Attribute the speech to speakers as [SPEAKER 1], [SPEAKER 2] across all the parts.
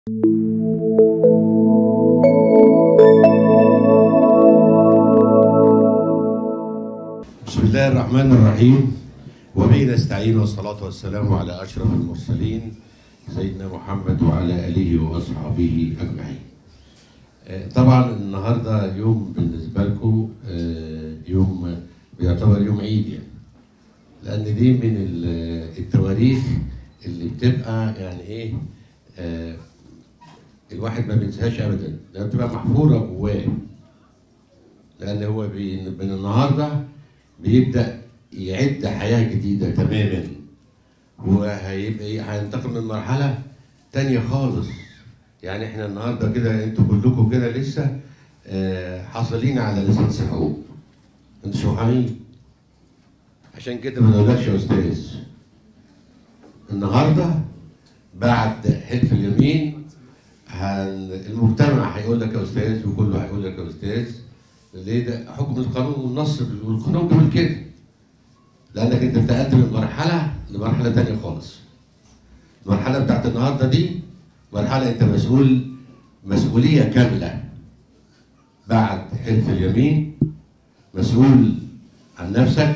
[SPEAKER 1] بسم الله الرحمن الرحيم وبه نستعين والصلاة والسلام على أشرف المرسلين سيدنا محمد وعلى آله وأصحابه أجمعين آه، طبعا النهاردة يوم بالنسبة لكم آه، يوم بيعتبر يوم عيد يعني لأن دي من ال- التواريخ اللي بتبقى يعني إيه آه، الواحد ما بينساهاش أبدا لأنها بتبقى محفورة جواه لان هو بي- من النهارده بيبدا يعد حياه جديده تماما وهيبقى هينتقل من مرحله تانية خالص يعني احنا النهارده كده انتوا كلكم كده لسه آه، حاصلين على ليسانس حقوق انتوا مش محامين عشان كده ما نقولكش يا استاذ النهارده بعد حلف اليمين هن... المجتمع هيقول لك يا استاذ وكله هيقول لك يا استاذ ليه ده حكم القانون والنص والقانون بيقول كده لانك انت انتقلت من مرحله لمرحله تانية خالص المرحله بتاعت النهارده دي مرحله انت مسؤول مسؤوليه كامله بعد حلف اليمين مسؤول عن نفسك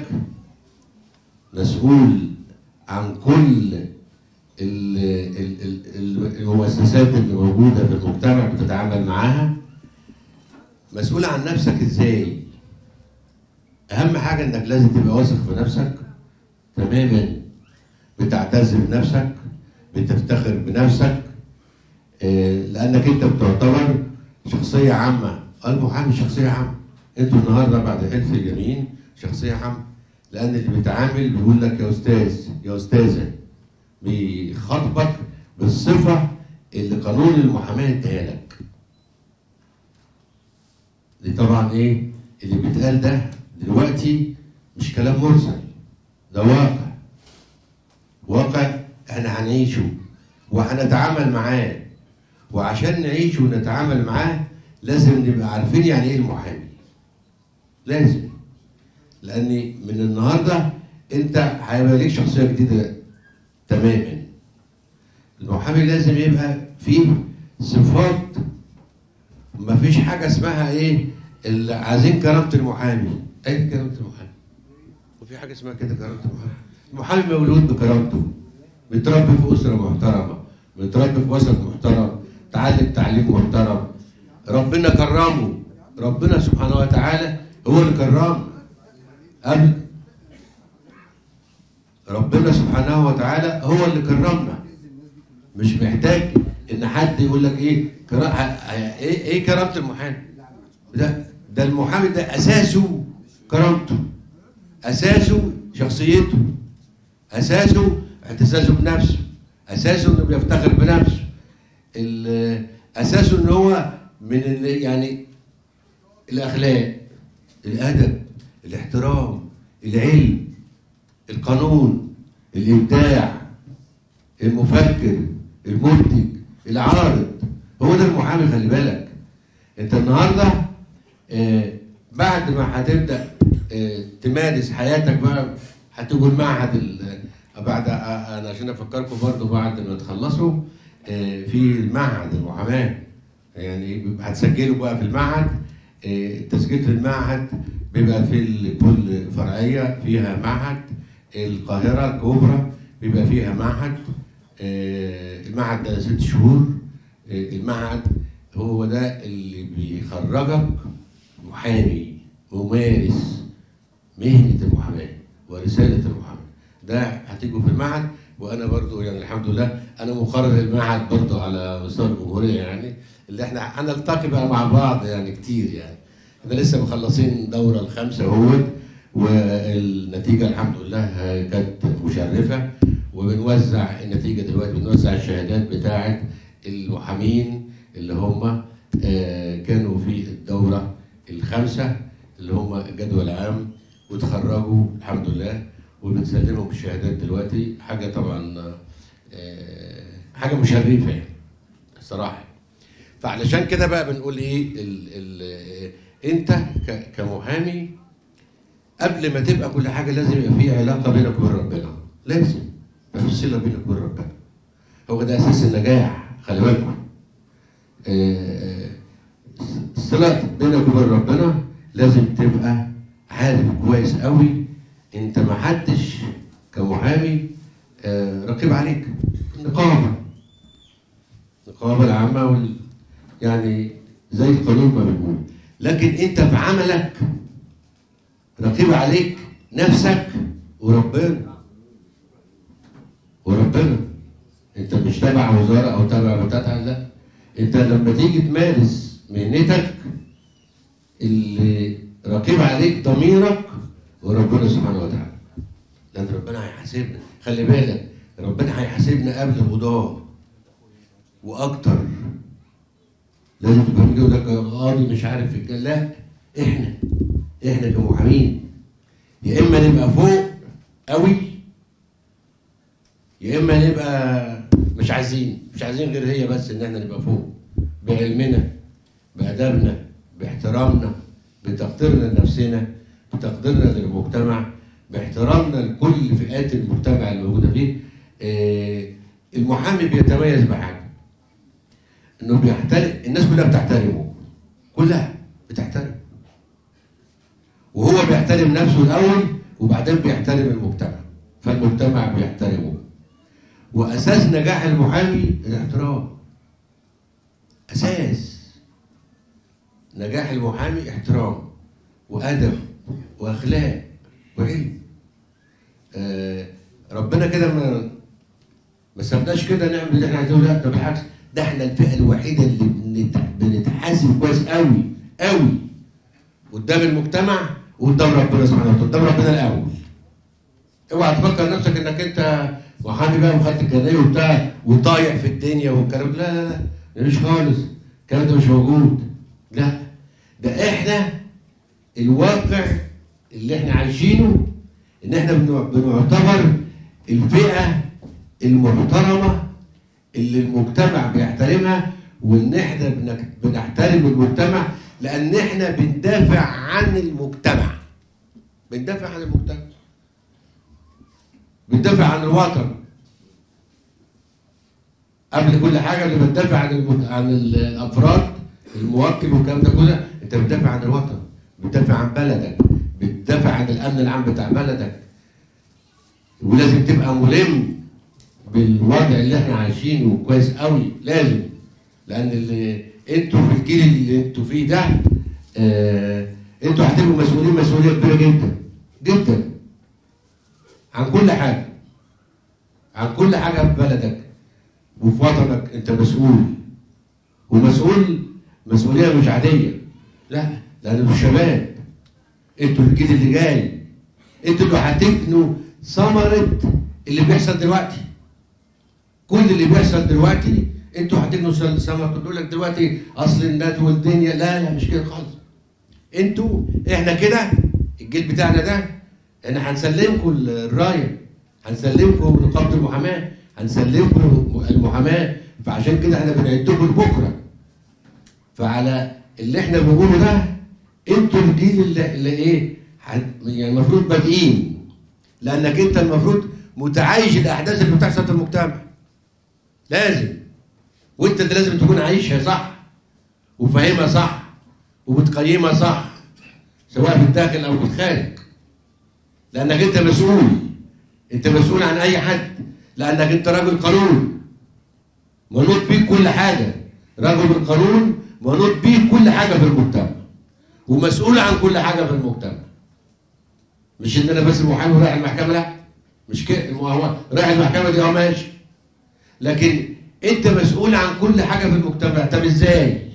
[SPEAKER 1] مسؤول عن كل ال- ال- ال- ال- المؤسسات اللي موجوده في المجتمع بتتعامل معاها مسؤول عن نفسك ازاي اهم حاجه انك لازم تبقى واثق في نفسك تماما بتعتز بنفسك بتفتخر بنفسك آه، لانك انت بتعتبر شخصيه عامه المحامي شخصيه عامه انتوا النهارده بعد حلف اليمين شخصيه عامه لان اللي بيتعامل بيقول لك يا استاذ يا استاذه بيخاطبك بالصفه اللي قانون المحاماه اداها لك دي طبعا ايه اللي بيتقال ده دلوقتي مش كلام مرسل ده واقع واقع احنا هنعيشه وهنتعامل معاه وعشان نعيش ونتعامل معاه لازم نبقى عارفين يعني ايه المحامي لازم لان من النهارده انت هيبقى ليك شخصيه جديده تماما المحامي لازم يبقى فيه صفات ما فيش حاجه اسمها ايه اللي عايزين كرامه المحامي اي كرامه المحامي وفي حاجه اسمها كده كرامه المحامي المحامي مولود بكرامته بيتربي في اسره محترمه بيتربي في وسط محترم تعلم تعليم محترم ربنا كرمه ربنا سبحانه وتعالى هو اللي كرمه قبل ربنا سبحانه وتعالى هو اللي كرمنا مش محتاج ان حد يقول لك ايه كرا... ايه ايه كرامه المحامي ده ده المحامي ده اساسه كرامته اساسه شخصيته اساسه اعتزازه بنفسه اساسه انه بيفتخر بنفسه ال- اساسه ان هو من ال- يعني الاخلاق الادب الاحترام العلم القانون الابداع المفكر المنتج العارض هو ده المحامي خلي بالك انت النهارده آه، بعد ما هتبدا آه، تمارس حياتك بقى هتيجوا المعهد ال- بعد آه، انا عشان افكركم برضو بعد ما تخلصوا آه، في المعهد المحاماه يعني بيبقى هتسجلوا بقى في المعهد آه، التسجيل في المعهد بيبقى في ال- كل فرعيه فيها معهد القاهره الكبرى بيبقى فيها معهد آه، المعهد ده ست شهور آه، المعهد هو ده اللي بيخرجك محامي ممارس مهنة المحاماة ورسالة المحاماة ده هتيجوا في المعهد وانا برضو يعني الحمد لله انا مقرر المعهد برضو على مستوى الجمهورية يعني اللي احنا هنلتقي بقى مع بعض يعني كتير يعني احنا لسه مخلصين دورة الخامسة اهوت والنتيجة الحمد لله كانت مشرفة وبنوزع النتيجة دلوقتي بنوزع الشهادات بتاعة المحامين اللي هم آه، كانوا في الدورة الخامسة اللي هم الجدول العام وتخرجوا الحمد لله وبنسلمهم الشهادات دلوقتي حاجة طبعا آه، حاجة مشرفة يعني الصراحة فعلشان كده بقى بنقول ايه ال ال انت ك- كمحامي قبل ما تبقى كل حاجه لازم يبقى في علاقه بينك وبين ربنا لازم يبقى في صله بينك وبين ربنا هو ده اساس النجاح خلي بالكم آه، الصلة بينك وبين ربنا لازم تبقى عارف كويس قوي انت ما حدش كمحامي آه، رقيب عليك نقابة النقابة العامة وال... يعني زي القانون ما بيقول لكن انت في عملك رقيب عليك نفسك وربنا وربنا انت مش تبع وزاره او تبع بتاعتها لا انت لما تيجي تمارس مهنتك اللي رقيب عليك ضميرك وربنا سبحانه وتعالى لان ربنا هيحاسبنا خلي بالك ربنا هيحاسبنا قبل القضاه واكتر لازم تبقى يقول لك قاضي مش عارف في الجنة. لا احنا احنا كمحامين يا اما نبقى فوق قوي يا اما نبقى مش عايزين مش عايزين غير هي بس ان احنا نبقى فوق بعلمنا بادبنا باحترامنا بتقديرنا لنفسنا بتقديرنا للمجتمع باحترامنا لكل فئات المجتمع اللي موجوده فيه آه، المحامي بيتميز بحاجه انه بيحترم الناس كلها بتحترمه كلها بتحترم وهو بيحترم نفسه الاول وبعدين بيحترم المجتمع فالمجتمع بيحترمه واساس نجاح المحامي الاحترام اساس نجاح المحامي احترام وادب واخلاق وعلم آه ربنا كده ما ما سابناش كده نعمل اللي احنا عايزينه لا ده بالعكس ده احنا الفئه الوحيده اللي بنت- بنتحاسب كويس قوي قوي قدام المجتمع وقدام ربنا سبحانه وتعالى قدام ربنا الاول اوعى تفكر نفسك انك انت محامي بقى وخدت الجنيه وبتاع وطايع في الدنيا والكلام ده. لا لا لا ده مش خالص الكلام ده مش موجود لا ده احنا الواقع اللي احنا عايشينه ان احنا بنع- بنعتبر الفئه المحترمه اللي المجتمع بيحترمها وان احنا بنك- بنحترم المجتمع لان احنا بندافع عن المجتمع بندافع عن المجتمع بندافع عن الوطن قبل كل حاجه اللي بتدافع عن المت... عن ال- الافراد الموكل والكلام ده كله انت بتدافع عن الوطن بتدافع عن بلدك بتدافع عن الامن العام بتاع بلدك ولازم تبقى ملم بالوضع اللي احنا عايشينه كويس قوي لازم لان اللي انتوا في الجيل اللي انتوا فيه ده اه انتوا هتبقوا مسؤولين مسؤوليه كبيره جدا جدا عن كل حاجه عن كل حاجه في بلدك وفي وطنك انت مسؤول ومسؤول مسؤوليه مش عاديه لا لان انتوا شباب انتوا الجيل اللي جاي انتوا اللي هتبنوا ثمره اللي بيحصل دلوقتي كل اللي بيحصل دلوقتي انتوا هتبنوا ثمره تقول لك دلوقتي اصل الناس والدنيا لا لا مش كده خالص انتوا احنا كده الجيل بتاعنا ده احنا هنسلمكم الرايه هنسلمكم نقابه المحاماه هنسلمكم المحاماه فعشان كده احنا بنعدكم لبكره فعلى اللي احنا بنقوله ده انتوا الجيل اللي, اللي ايه هت- يعني المفروض بادئين لانك انت المفروض متعايش الاحداث اللي بتحصل في المجتمع لازم وانت اللي لازم تكون عايشها صح وفاهمها صح وبتقيمها صح سواء في الداخل او في الخارج لانك انت مسؤول انت مسؤول عن اي حد لانك انت راجل قانون منوط بيك كل حاجه رجل القانون منوط بيك كل حاجه في المجتمع ومسؤول عن كل حاجه في المجتمع مش ان انا بس محامي ورايح المحكمه لا مش كده ما هو رايح المحكمه دي اه ماشي لكن انت مسؤول عن كل حاجه في المجتمع طب ازاي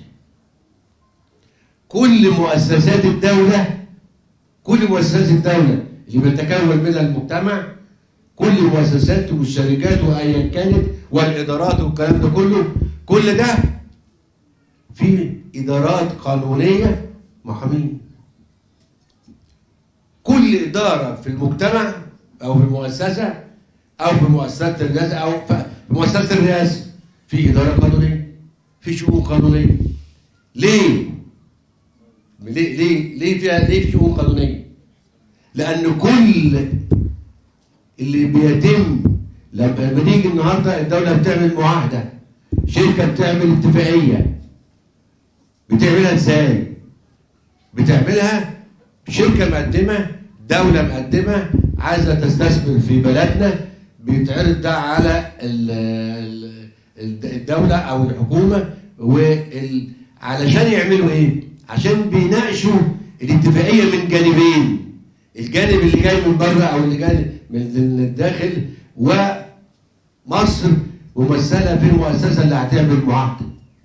[SPEAKER 1] كل مؤسسات الدوله كل مؤسسات الدوله اللي بيتكون منها المجتمع كل المؤسسات والشركات وايا كانت والادارات والكلام ده كله كل ده في ادارات قانونيه محامين كل اداره في المجتمع او في المؤسسه او في مؤسسات الرئاسه او في مؤسسه الرئاسه في اداره قانونيه في شؤون قانونيه ليه؟ ليه ليه ليه فيها ليه في شؤون قانونيه؟ لان كل اللي بيتم لما لما نيجي النهارده الدوله بتعمل معاهده شركه بتعمل اتفاقيه بتعملها ازاي بتعملها شركه مقدمه دوله مقدمه عايزه تستثمر في بلدنا بيتعرض ده على ال- ال- ال- الدوله او الحكومه وال... علشان يعملوا ايه؟ عشان بيناقشوا الاتفاقيه من جانبين الجانب اللي جاي من بره او اللي جاي من الداخل ومصر ممثله في المؤسسه اللي هتعمل المعاهده.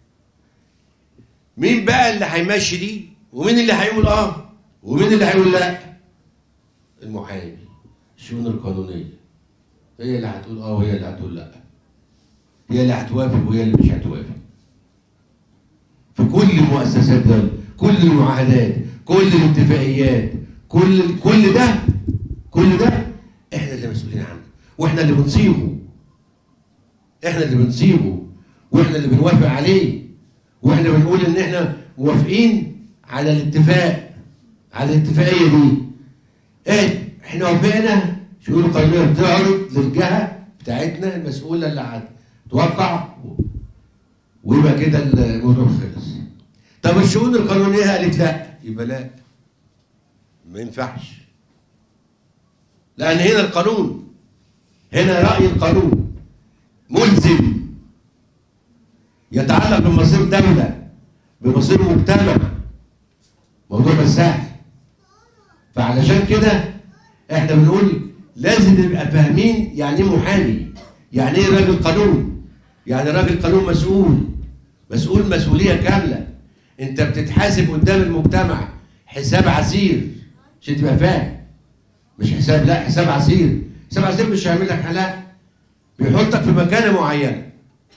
[SPEAKER 1] مين بقى اللي هيمشي دي؟ ومين اللي هيقول اه؟ ومين اللي هيقول لا؟ المحامي الشؤون القانونيه هي اللي هتقول اه وهي اللي هتقول لا. هي اللي هتوافق وهي اللي مش هتوافق. في كل المؤسسات دول كل المعاهدات كل الاتفاقيات كل كل ده كل ده احنا اللي مسؤولين عنه واحنا اللي بنصيغه احنا اللي بنصيغه واحنا اللي بنوافق عليه واحنا بنقول ان احنا موافقين على الاتفاق على الاتفاقيه دي ايه احنا وافقنا شؤون القانونيه بتعرض للجهه بتاعتنا المسؤوله اللي هتوقع ويبقى كده الموضوع خلص طب الشؤون القانونيه قالت لا يبقى لا ما ينفعش لان هنا القانون هنا راي القانون ملزم يتعلق بمصير دوله بمصير مجتمع موضوع مش سهل فعلشان كده احنا بنقول لازم نبقى فاهمين يعني ايه محامي يعني ايه راجل قانون يعني راجل قانون مسؤول مسؤول مسؤوليه كامله انت بتتحاسب قدام المجتمع حساب عسير عشان تبقى فاهم مش حساب لا حساب عسير حساب عسير مش هيعمل لك حلاق بيحطك في مكانه معينه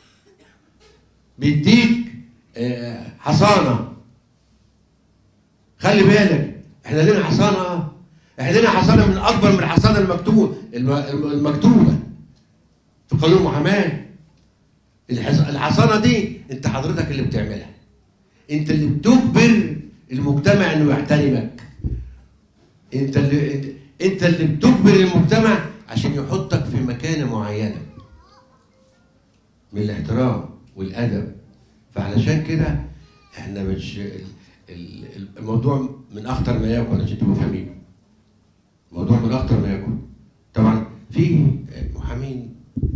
[SPEAKER 1] بيديك آه، حصانه خلي بالك احنا لنا حصانه اه احنا لنا حصانه من اكبر من الحصانه المكتوبه المكتوبه في قانون المحاماه الحص- الحصانه دي انت حضرتك اللي بتعملها انت اللي بتجبر المجتمع انه يحترمك انت اللي انت, انت اللي بتجبر المجتمع عشان يحطك في مكانه معينه من الاحترام والادب فعلشان كده احنا مش ال- ال- الموضوع من اخطر ما يكون عشان تبقوا فاهمين الموضوع من اخطر ما يكون طبعا في محامين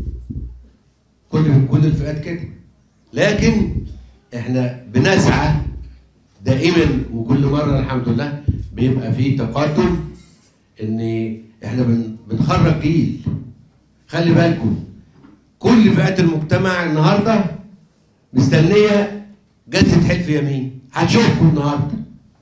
[SPEAKER 1] كل كل الفئات كده لكن احنا بنسعى دائما وكل مره الحمد لله بيبقى في تقدم ان احنا بن- بنخرج جيل خلي بالكم كل فئات المجتمع النهارده مستنيه جلسه حلف يمين هتشوفكم النهارده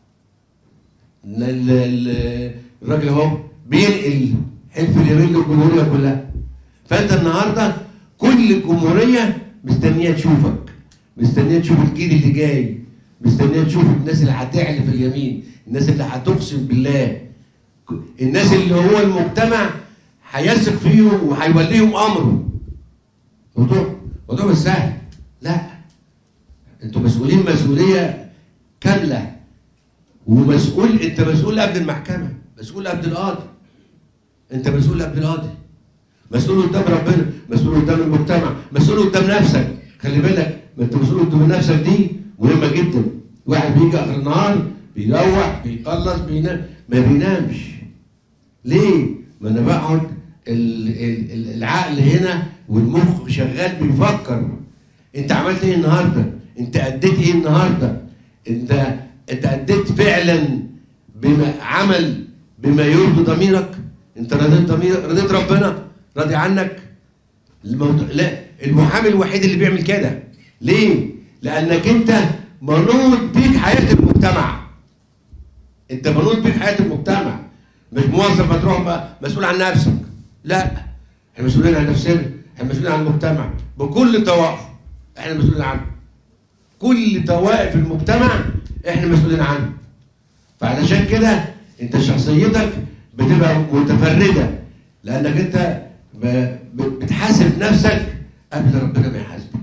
[SPEAKER 1] إن ال- ال- الراجل اهو بينقل حلف اليمين للجمهوريه كلها فانت النهارده كل الجمهوريه مستنيه تشوفك مستنيه تشوف الجيل اللي جاي مستنيه تشوف الناس اللي هتحلف اليمين الناس اللي هتقسم بالله الناس اللي هو المجتمع هيثق فيهم وهيوليهم امره موضوع موضوع مش سهل لا انتوا مسؤولين مسؤوليه كامله ومسؤول انت مسؤول قبل المحكمه مسؤول قبل القاضي انت مسؤول قبل القاضي مسؤول قدام ربنا مسؤول قدام المجتمع مسؤول قدام نفسك خلي بالك ما انت مسؤول قدام نفسك دي مهمه جدا واحد بيجي اخر النهار بيروح بيخلص بينام ما بينامش ليه؟ ما انا بقعد ال- ال- ال- العقل هنا والمخ شغال بيفكر انت عملت ايه النهارده؟ انت اديت ايه النهارده؟ انت انت اديت فعلا بما عمل بما يرضي ضميرك؟ انت رضيت ضميرك رضيت ربنا راضي عنك؟ الموضوع لا المحامي الوحيد اللي بيعمل كده ليه؟ لانك انت منوط بيك حياه المجتمع انت منوط بيك حياه المجتمع مش موظف هتروح بقى مسؤول عن نفسك لا احنا مسؤولين عن نفسنا احنا مسؤولين عن المجتمع بكل طوائفه احنا مسؤولين عنه كل طوائف المجتمع احنا مسؤولين عنه فعلشان كده انت شخصيتك بتبقى متفرده لانك انت ب- ب- بتحاسب نفسك قبل ربنا ما يحاسبك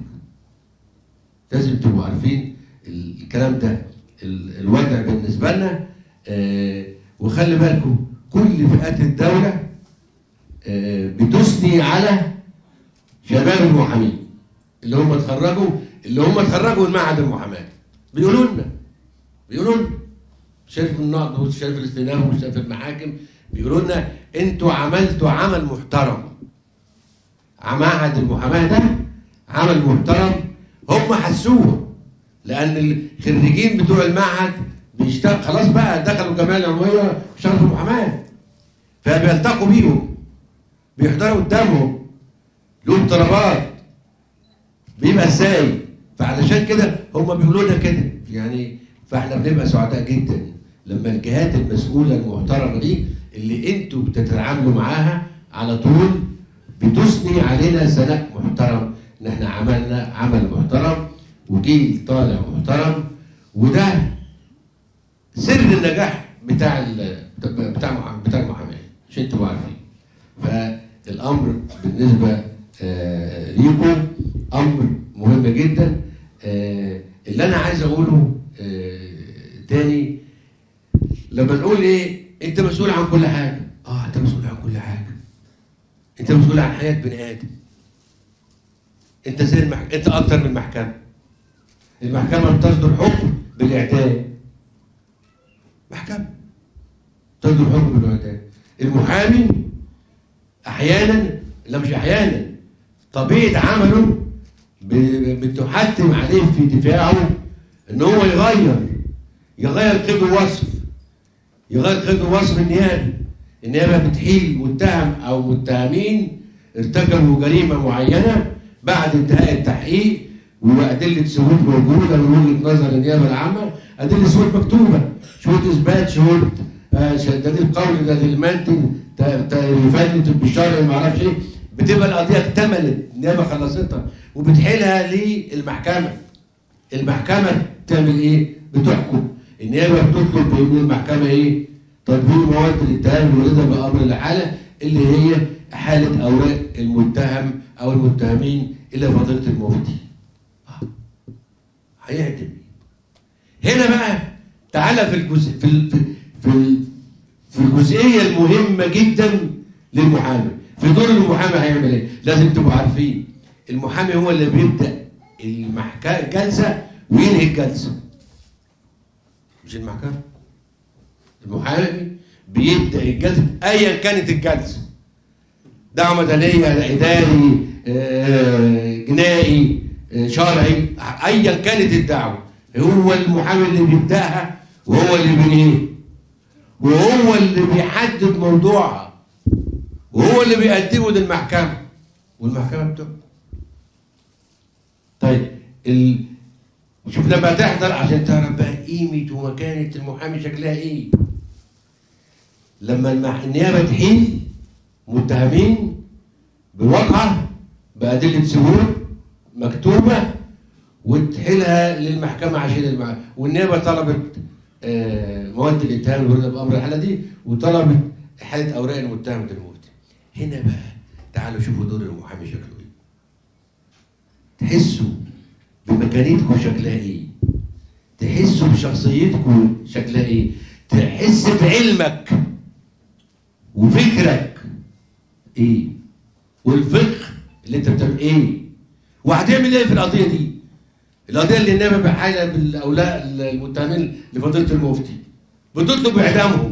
[SPEAKER 1] لازم تبقوا عارفين الكلام ده ال- الوضع بالنسبه لنا آه، وخلي بالكم كل فئات الدوله آه، بتثني على شباب المحامين اللي هم اتخرجوا اللي هم اتخرجوا من معهد المحاماه بيقولوا لنا بيقولوا لنا شرف النقد وشرف الاستئناف وشرف المحاكم بيقولوا لنا انتوا عملتوا عمل محترم معهد المحاماه ده عمل محترم هم حسوه لان الخريجين بتوع المعهد بيشتغل خلاص بقى دخلوا الجمعيه العموميه اشتغلوا في المحاماه فبيلتقوا بيهم بيحضروا قدامهم لهم طلبات بيبقى ازاي فعلشان كده هم بيقولوا لنا كده يعني فاحنا بنبقى سعداء جدا لما الجهات المسؤوله المحترمه دي اللي انتوا بتتعاملوا معاها على طول بتثني علينا ثناء محترم ان احنا عملنا عمل محترم وجيل طالع محترم وده سر النجاح بتاع ال بتاع مح- بتاع المحاماه عشان تبقوا عارفين فالامر بالنسبه آه، ليكم امر مهم جدا آه، اللي انا عايز اقوله آه، تاني لما نقول ايه انت مسؤول عن كل حاجه اه انت مسؤول عن كل حاجه انت مسؤول عن حياه بني ادم انت زي المح... انت اكتر من المحكمه المحكمه بتصدر حكم بالاعدام محكمه تصدر حكم بالاعدام المحامي احيانا لا مش احيانا طبيعه عمله ب- بتحتم عليه في دفاعه ان هو يغير يغير قيد الوصف يغير قيد الوصف النيابي النيابه بتحيل متهم او متهمين ارتكبوا جريمه معينه بعد انتهاء التحقيق وادله ثبوت موجوده من وجهه نظر النيابه العامه ادله ثبوت مكتوبه شهود اثبات شهود آه، ش- دليل قولي دليل مادي ت- ت- يفند بالشرع ما اعرفش ايه بتبقى القضيه اكتملت النيابه خلصتها وبتحيلها للمحكمه المحكمه بتعمل ايه؟ بتحكم النيابه بتطلب من المحكمه ايه؟ تطبيق مواد الاتهام الوارده بامر الحاله اللي هي حاله اوراق المتهم او المتهمين الى فضيله المفتي. آه. هيعدم هنا بقى تعالى في الجزء في ال- في في ال- في الجزئيه المهمه جدا للمحامي في دور المحامي هيعمل ايه؟ لازم تبقوا عارفين المحامي هو اللي بيبدا المحكمه الجلسه وينهي الجلسه مش المحكمه المحامي بيبدا الجلسه ايا كانت الجلسه دعوه مدنيه اداري آه، جنائي آه، شرعي ايا كانت الدعوه هو المحامي اللي بيبداها وهو اللي بينهيها وهو اللي بيحدد موضوعها وهو اللي بيقدمه للمحكمه والمحكمه بتحكم طيب ال... شوف لما تحضر عشان تعرف بقى قيمه ومكانه المحامي شكلها ايه لما المح... النيابه تحيل متهمين بواقعه بادله ثبوت مكتوبه وتحيلها للمحكمه عشان المع... والنيابه طلبت آه، مواد الاتهام الوارده بامر الحاله دي وطلبت حاله اوراق المتهم للمفتي هنا بقى تعالوا شوفوا دور المحامي شكله ايه تحسوا بمكانتكم شكلها ايه تحسوا بشخصيتكم شكلها ايه تحس بعلمك وفكرك ايه والفقه اللي انت بتعمل ايه وهتعمل ايه في القضيه دي القضيه اللي النيابه بحاله بالاولاء المتهمين لفضيله المفتي بتطلب اعدامهم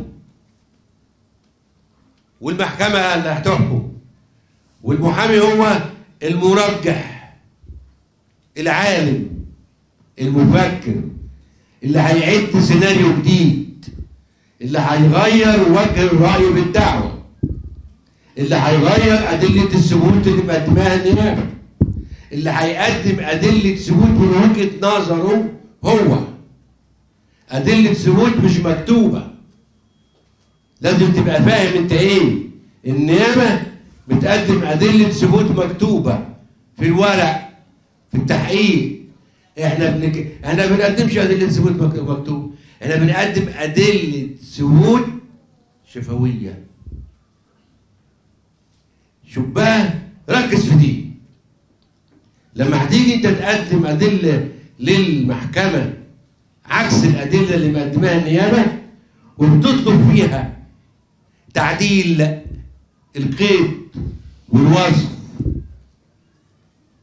[SPEAKER 1] والمحكمه اللي هتحكم والمحامي هو المرجح العالم المفكر اللي هيعد سيناريو جديد اللي هيغير وجه الرأي بالدعوة اللي هيغير أدلة الثبوت اللي مقدماها النيابة اللي هيقدم أدلة ثبوت من وجهة نظره هو أدلة ثبوت مش مكتوبة لازم تبقى فاهم أنت إيه النيابة بتقدم أدلة ثبوت مكتوبة في الورق في التحقيق احنا بنك... احنا ما بنقدمش ادله ثبوت مك- مكتوب احنا بنقدم ادله ثبوت شفويه شوف بقى ركز في دي لما هتيجي انت تقدم ادله للمحكمه عكس الادله اللي مقدماها النيابه وبتطلب فيها تعديل القيد والوصف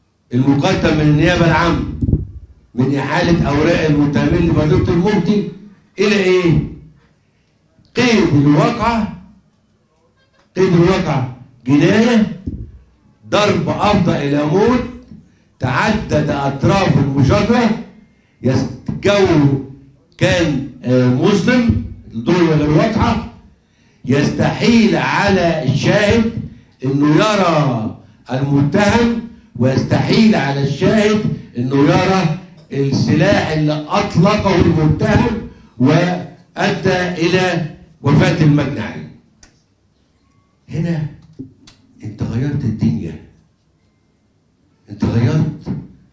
[SPEAKER 1] المقدم من النيابه العامه من إحالة أوراق المتهمين لفضيلة المفتي الى ايه قيد الواقعه قيد الواقعه جنايه ضرب افضى الى موت تعدد اطراف المشاجره الجو كان آه، مظلم الضوء غير واضحه يستحيل على الشاهد انه يرى المتهم ويستحيل على الشاهد انه يرى السلاح اللي اطلقه المتهم وادى الى وفاه المجني عليه. هنا انت غيرت الدنيا. انت غيرت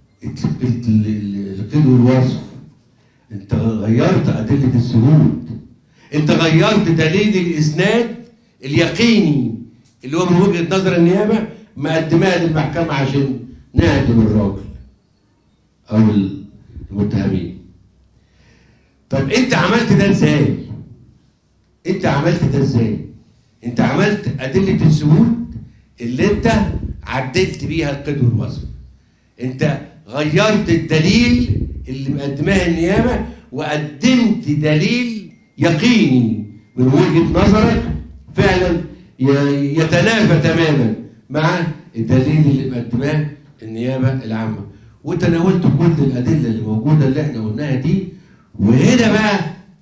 [SPEAKER 1] القيد والوصف. انت غيرت ادله الثبوت. انت غيرت دليل الاسناد اليقيني اللي هو من وجهه نظر النيابه مقدمها للمحكمه عشان نهدم الراجل او المتهمين طب انت عملت ده ازاي انت عملت ده ازاي انت عملت ادله الثبوت اللي انت عدلت بيها القيد والوصف انت غيرت الدليل اللي مقدمها النيابه وقدمت دليل يقيني من وجهه نظرك فعلا ي- يتنافى تماما مع الدليل اللي مقدماه النيابه العامه وتناولت كل الادله اللي موجوده اللي احنا قلناها دي وهنا بقى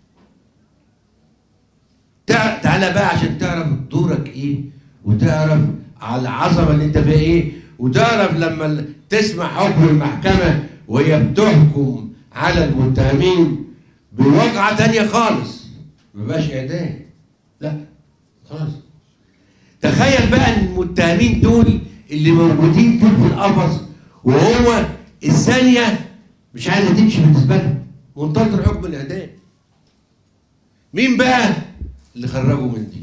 [SPEAKER 1] تع- تعالى بقى عشان تعرف دورك ايه وتعرف على العظمه اللي انت فيها ايه وتعرف لما ال- تسمع حكم المحكمه وهي بتحكم على المتهمين بواقعه تانية خالص ما بقاش اعدام لا خلاص تخيل بقى ان المتهمين دول اللي موجودين دول في القفص وهو الثانيه مش عايزه تمشي بالنسبه له منتظر حكم الاعدام مين بقى اللي خرجوا من دي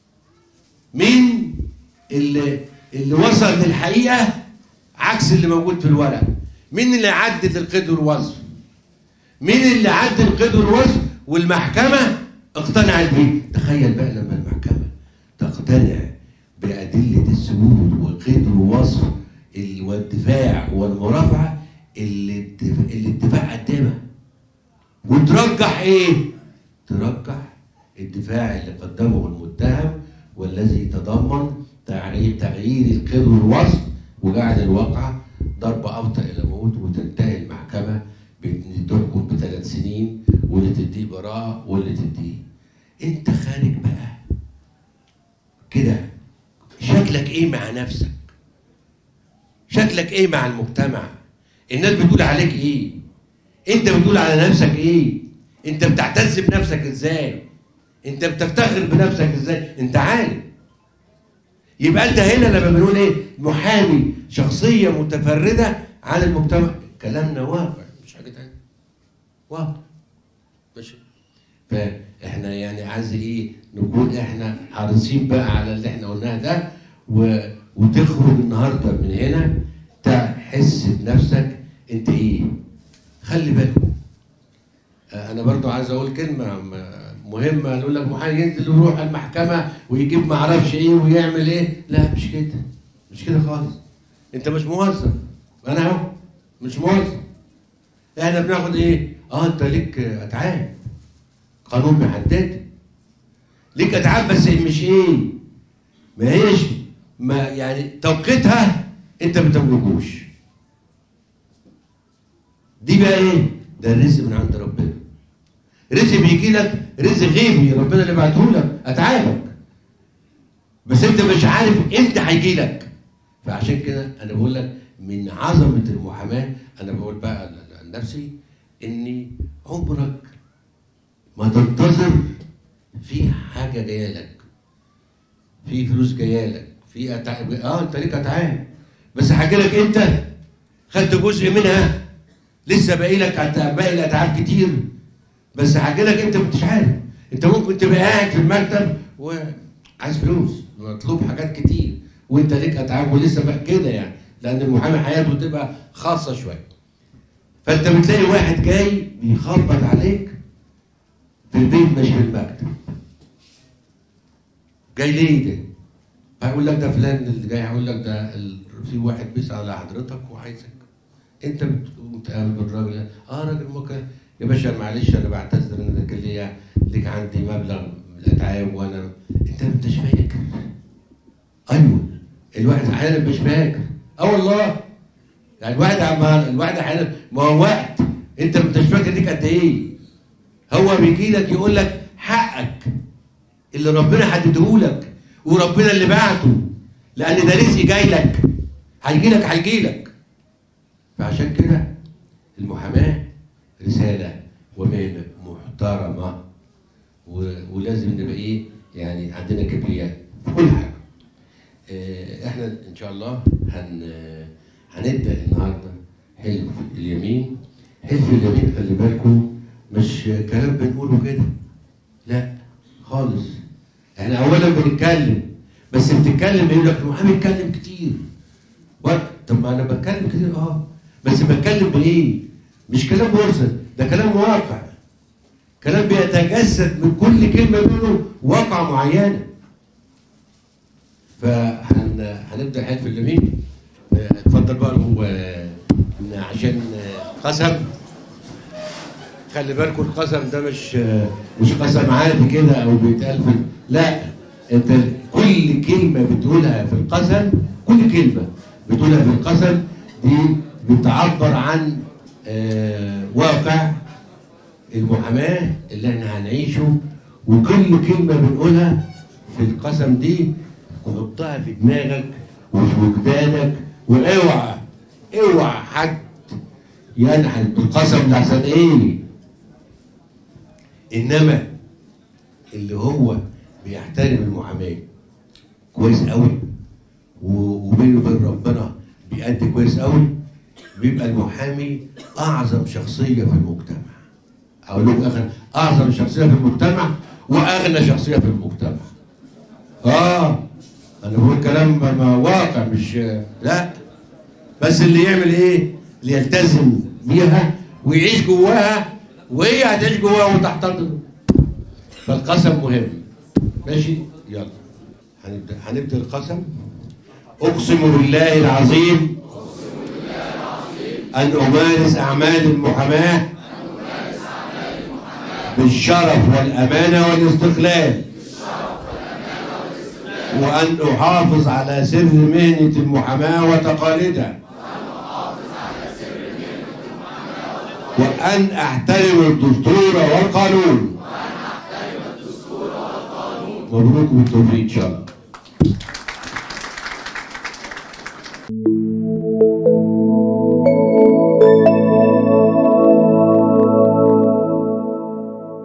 [SPEAKER 1] مين اللي اللي وصل للحقيقه عكس اللي موجود في الورق مين اللي عدت القيد والوصف مين اللي عدى القيد والوصف والمحكمه اقتنعت بيه تخيل بقى لما المحكمه تقتنع بأدلة الثبوت والقيد والوصف ال- والدفاع والمرافعة اللي الدفاع, اللي الدفاع قدمها وترجح ايه؟ ترجح الدفاع اللي قدمه المتهم والذي يتضمن تغيير تغيير القيد والوصف وجعل الواقعة ضرب أبطأ إلى موت وتنتهي المحكمة بإن تحكم بثلاث سنين واللي تديه براءة واللي تديه أنت خارج بقى كده شكلك ايه مع نفسك شكلك ايه مع المجتمع الناس بتقول عليك ايه انت بتقول على نفسك ايه انت بتعتز بنفسك ازاي انت بتفتخر بنفسك ازاي انت عالم يبقى انت هنا لما بنقول ايه محامي شخصيه متفرده عن المجتمع كلامنا واقع مش حاجه تانية واقع ماشي فاحنا يعني عايز ايه نكون احنا حريصين بقى على اللي احنا قلناه ده و... وتخرج النهارده من هنا تحس بنفسك انت ايه خلي بالك آه، انا برضو عايز اقول كلمه م- مهمه نقول لك محامي ينزل يروح المحكمه ويجيب ما اعرفش ايه ويعمل ايه لا مش كده مش كده خالص انت مش موظف انا اهو مش موظف احنا بناخد ايه اه انت ليك اتعاب قانون محدد ليك اتعاب بس مش ايه ما هيش ما يعني توقيتها انت ما تملكوش دي بقى ايه ده الرزق من عند ربنا رزق بيجي لك رزق غيبي ربنا اللي بعته لك اتعابك بس انت مش عارف امتى هيجي لك فعشان كده انا بقول لك من عظمه المحاماه انا بقول بقى عن نفسي اني عمرك ما تنتظر في حاجه جايه لك في فلوس جايه لك في أتعاب اه انت ليك اتعاب بس هاجي لك انت خدت جزء منها لسه باقي لك أت- باقي الاتعاب كتير بس هاجي لك انت مش عارف انت ممكن تبقى قاعد في المكتب وعايز فلوس مطلوب حاجات كتير وانت ليك اتعاب ولسه بقى كده يعني لان المحامي حياته تبقى خاصه شويه فانت بتلاقي واحد جاي بيخبط عليك في البيت مش في المكتب جاي ليه ده؟ هيقول لك ده فلان اللي جاي هيقول لك ده ال... في واحد بيسأل على حضرتك وعايزك انت بتقوم تقابل الراجل ده، اه راجل ممكن يا باشا معلش انا بعتذر ان انا كان ليا عليا ليك عندي مبلغ من الاتعاب وانا انت ما انتش فاكر ايوه الواحد احيانا مش فاكر اه والله يعني الواحد عم الواحد احيانا ما هو وقت انت ما انتش فاكر ليك قد ايه هو بيجي لك يقول لك حقك اللي ربنا حدده لك وربنا اللي بعته لان ده رزق جاي لك هيجي لك هيجي لك فعشان كده المحاماه رساله ومهنه محترمه و- ولازم نبقى ايه يعني عندنا كبرياء في كل حاجه آه، احنا ان شاء الله هن هنبدا النهارده حلف اليمين حلف اليمين خلي بالكم مش كلام بنقوله كده لا خالص احنا اولا بنتكلم بس بتتكلم يقول لك المحامي بيتكلم كتير وقت طب ما انا بتكلم كتير اه بس بتكلم بايه؟ مش كلام مرسل ده كلام واقع كلام بيتجسد من كل كلمه منه واقعه معينه فهنبدا حلف اليمين آه، اتفضل بقى هو آه، إن عشان آه، قسم خلي بالكم القسم ده مش آه، مش قسم عادي كده او بيتقال في لا انت كل كلمه بتقولها في القسم كل كلمه بتقولها في القسم دي بتعبر عن آه، واقع المحاماه اللي احنا هنعيشه وكل كلمه بنقولها في القسم دي حطها في دماغك وفي وجدانك واوعى اوعى حد ينحل بالقسم لحسن ايه انما اللي هو بيحترم المحاماه كويس قوي و- وبينه وبين ربنا بيأدي كويس قوي بيبقى المحامي اعظم شخصيه في المجتمع اقول لكم اخر اعظم شخصيه في المجتمع واغنى شخصيه في المجتمع اه انا بقول كلام ما- ما واقع مش لا بس اللي يعمل ايه اللي يلتزم بيها ويعيش جواها وهي هتعيش جواها وتحتضن فالقسم مهم ماشي يلا هنبدا هنبدا القسم اقسم بالله العظيم ان امارس اعمال المحاماه بالشرف والامانه والاستقلال وأن أحافظ على سر مهنة المحاماة وتقاليدها وأن أحترم الدستور والقانون مبروك بالتوفيق إن شاء الله